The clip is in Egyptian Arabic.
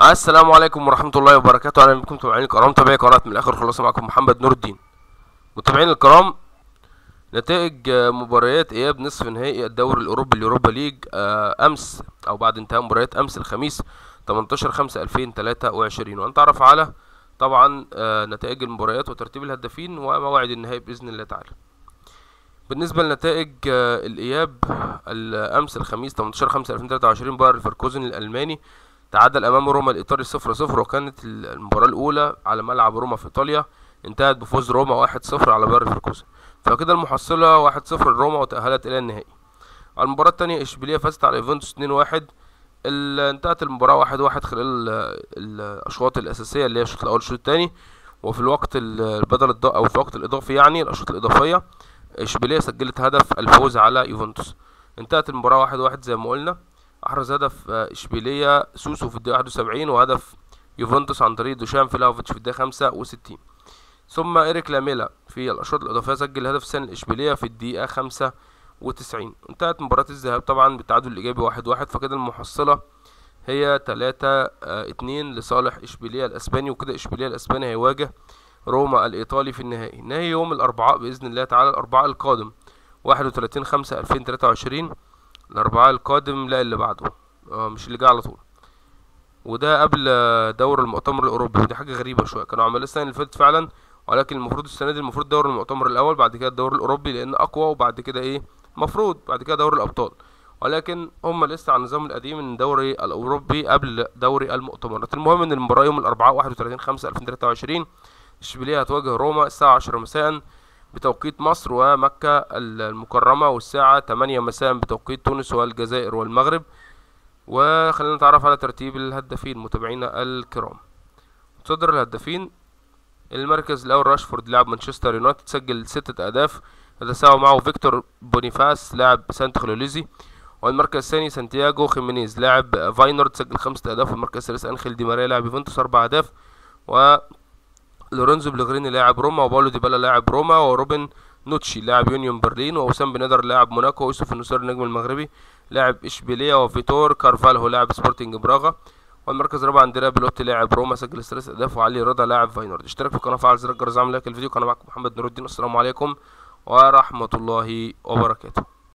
السلام عليكم ورحمة الله وبركاته أهلا بكم متابعين الكرام متابعي قناة من الآخر خلاصة معكم محمد نور الدين متابعين الكرام نتائج آه، مباريات إياب نصف نهائي الدوري الأوروبي اليوروبا ليج آه، أمس أو بعد انتهاء مباريات أمس الخميس 18 5 2023 وهنتعرف على طبعا آه، نتائج المباريات وترتيب الهدافين ومواعيد النهائي بإذن الله تعالى بالنسبة لنتائج آه، الإياب الأمس الخميس 18 5 2023 باير ليفركوزن الألماني تعادل أمام روما الإيطالي 0 0 وكانت المباراة الأولى على ملعب روما في إيطاليا انتهت بفوز روما 1 0 على باير ليفركوزن فكده المحصلة 1 0 لروما وتأهلت إلى النهائي المباراة التانية إشبيلية فازت على يوفنتوس 2 1 ال- انتهت المباراة واحد واحد خلال ال- الأشواط الأساسية اللي هي الشوط الأول والشوط التاني وفي الوقت ال- بدل الض... أو في الوقت الإضافي يعني الأشواط الإضافية إشبيلية سجلت هدف الفوز على يوفنتوس انتهت المباراة واحد واحد زي ما قلنا أحرز هدف آه، إشبيلية سوسو في الدقيقة 71 وهدف يوفنتوس عن طريق دوشان فيلاوفيتش في الدقيقة 65 ثم إيريك لاميلا في الأشواط الإضافية سجل هدف الثاني الإشبيلية في الدقيقة 95 انتهت مباراة الذهاب طبعا بالتعادل الإيجابي واحد واحد فكده المحصلة هي تلاتة آه، اتنين لصالح إشبيلية الأسباني وكده إشبيلية الأسباني هيواجه روما الإيطالي في النهائي نهائي يوم الأربعاء بإذن الله تعالى الأربعاء القادم واحد وتلاتين خمسة ألفين تلاتة وعشرين الأربعاء القادم لا اللي بعده آه مش اللي جاي على طول وده قبل آه، دور المؤتمر الأوروبي ودي حاجة غريبة شوية كانوا عملوا السنة اللي فاتت فعلا ولكن المفروض السنة دي المفروض دور المؤتمر الأول بعد كده الدور الأوروبي لأن أقوى وبعد كده إيه مفروض بعد كده دوري الأبطال ولكن هم لسه على النظام القديم من الدوري الأوروبي قبل دوري المؤتمرات المهم إن المباراة يوم الأربعاء 31 5 2023 إشبيلية هتواجه روما الساعة 10 مساء بتوقيت مصر ومكة المكرمة والساعة 8 مساء بتوقيت تونس والجزائر والمغرب وخلينا نتعرف على ترتيب الهدافين متابعينا الكرام صدر الهدافين المركز الأول راشفورد لاعب مانشستر يونايتد سجل ستة أهداف يتساوى معه فيكتور بونيفاس لاعب سانت خلوليزي والمركز الثاني سانتياغو خيمينيز لاعب فاينورد سجل خمسة أهداف والمركز الثالث أنخيل دي ماريا لاعب يوفنتوس أربع أهداف و لورينزو بلغريني لاعب روما وباولو ديبالا لاعب روما وروبن نوتشي لاعب يونيون برلين ووسام بنادر لاعب موناكو ويوسف النصير النجم المغربي لاعب اشبيليه وفيتور كارفالهو لاعب سبورتنج براغا والمركز الرابع اندريا بيلوتي لاعب روما سجل ثلاث اهداف وعلي رضا لاعب فاينورد اشترك في القناه وفعل زر الجرس اعمل لايك الفيديو كان معكم محمد نور الدين السلام عليكم ورحمه الله وبركاته